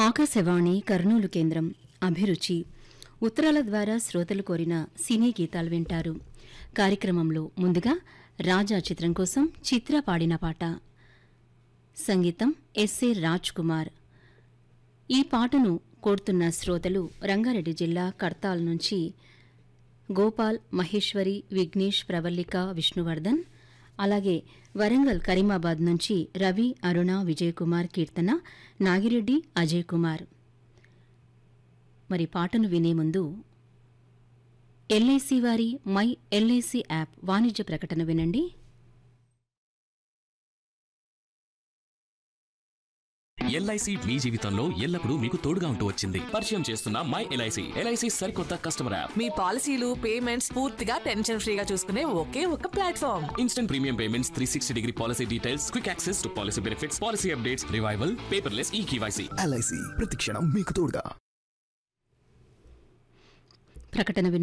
ఆకాశవాణి కర్నూలు కేంద్రం అభిరుచి ఉత్తరాల ద్వారా శ్రోతలు కోరిన సినీ గీతాలు వింటారు కార్యక్రమంలో ముందుగా రాజా చిత్రం కోసం చిత్ర పాడిన పాట సంగీతం ఎస్ఏ రాజ్ కుమార్ ఈ పాటను కోరుతున్న శ్రోతలు రంగారెడ్డి జిల్లా కర్తాల్ నుంచి గోపాల్ మహేశ్వరి విఘ్నేష్ ప్రవల్లిక విష్ణువర్ధన్ అలాగే వరంగల్ కరీమాబాద్ నుంచి రవి అరుణ విజయ్ కుమార్ కీర్తన నాగిరెడ్డి అజయ్ కుమార్ మరి పాటను వినే ముందు ఎల్ఐసి వారి మై ఎల్ఐసి యాప్ వాణిజ్య ప్రకటన వినండి ఎల్ఐసి మీ జీవితంలో ఎల్లప్పుడూ మీకు తోడుగా ఉంటూ వచ్చింది పరిచయం చేస్తున్న మై ఎల్ఐసి ఎల్ఐసి సరికొత్త కస్టమర్ యాప్ మీ పాలసీలు పేమెంట్స్ పూర్తిగా టెన్షన్ ఫ్రీగా చూసుకునే ఒకే ఒక platform instant premium payments three sixty degree policy details quick access to policy benefits policy updates revival paperless e KYC LIC ప్రతిక్షణం మీకు తోడుగా ప్రకటన విన్న